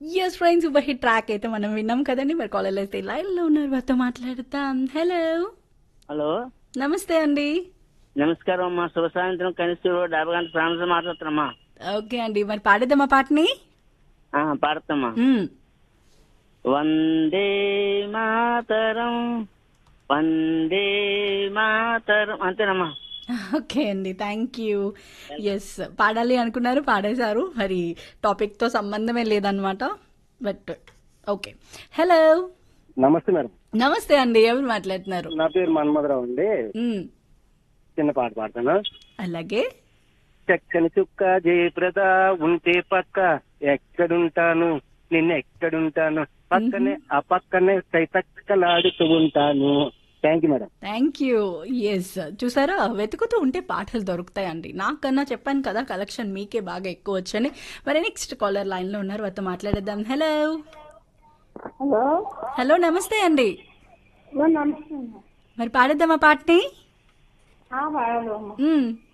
Yes friends super hit track అయితే మనం విన్నాం కదండి మరి కాలేజ్ అయితే లైన్లో ఉన్నారు వారితో మాట్లాడతాం హలో హలో నమస్తే అండి నమస్కారం అమ్మా శుభ సాయంత్రం కనిష్ఠుడు డాబా గంట ప్రాణం మాట్లాడుతున్నామ్మా ఓకే అండి మరి పాడేద్దామా పాటని ఆ, పాడతామ్మా మ్మ్. వందే మాతరం వందే మాతరం అంతేనమ్మా ఓకే అండి థ్యాంక్ యూ ఎస్ పాడాలి అనుకున్నారు పాడేశారు మరి టాపిక్తో సంబంధమే లేదనమాట బట్ ఓకే హలో నమస్తే మేడం నమస్తే అండి ఎవరు మాట్లాడుతున్నారు నా పేరు మన్మధరావు అండి మ్మ్. చిన్న పాట పాడతాను అలాగే చక్కని చుక్క జయప్రద ఉంటే పక్క ఎక్కడుంటాను నిన్న ఎక్కడుంటాను పక్కనే ఆ పక్కనే తైతక్కలాడుతూ ఉంటాను thank you madam thank you yes చూసారా వెతుకుతూ ఉంటే పాటలు దొరుకుతాయండి నాకన్నా చెప్పాను కదా కలెక్షన్ మీకే బాగా ఎక్కువ వచ్చని మరి నెక్స్ట్ కాలర్ లైన్లో ఉన్నారు వారితో మాట్లాడేద్దాం హలో హలో హలో నమస్తే అండి ఓ నమస్తే అమ్మ. మరి పాడేద్దామా పాటని ఆ, పాడాలి అమ్మ. మ్మ్.